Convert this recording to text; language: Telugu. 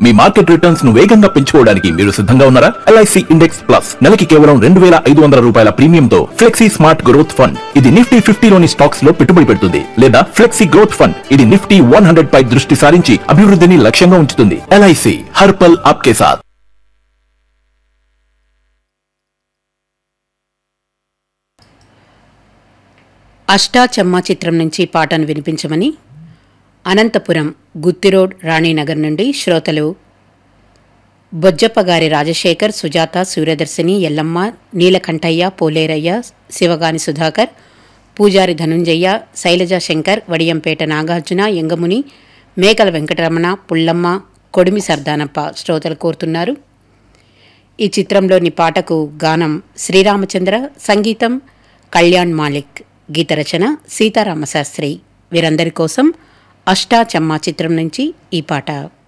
మీ మార్కెట్ రిటర్న్స్ ను వేగంగా పెంచుకోవడానికి మీరు సిద్ధంగా ఉన్నారా ఎల్ఐసి ఇండెక్స్ ప్లస్ నెలకి కేవలం రెండు వేల ఐదు వందల రూపాయల ప్రీమియంతో ఫ్లెక్సీ స్మార్ట్ గ్రోత్ ఫండ్ ఇది నిఫ్టీ ఫిఫ్టీలోని స్టాక్స్ లో పెట్టుబడి పెడుతుంది లేదా ఫ్లెక్సీ గ్రోత్ ఫండ్ ఇది నిఫ్టీ వన్ హండ్రెడ్ పై దృష్టి సారించి అభివృద్ధిని లక్ష్యంగా ఉంచుతుంది ఎల్ఐసి హర్పల్ ఆప్కే సాత్ అష్టాచమ్మ చిత్రం నుంచి పాటను వినిపించమని అనంతపురం గుత్తిరోడ్ రాణీనగర్ నుండి శ్రోతలు బొజ్జప్పగారి రాజశేఖర్ సుజాత సూర్యదర్శిని ఎల్లమ్మ నీలకంఠయ్య పోలేరయ్య శివగాని సుధాకర్ పూజారి ధనుంజయ్య శైలజా శంకర్ వడియంపేట నాగార్జున ఎంగముని మేకల వెంకటరమణ పుల్లమ్మ కొడిమి సర్దానప్ప శ్రోతలు కోరుతున్నారు ఈ చిత్రంలోని పాటకు గానం శ్రీరామచంద్ర సంగీతం కళ్యాణ్ మాలిక్ గీత రచన సీతారామశాస్త్రి వీరందరి కోసం అష్టాచమ్మ చిత్రం నుంచి ఈ పాట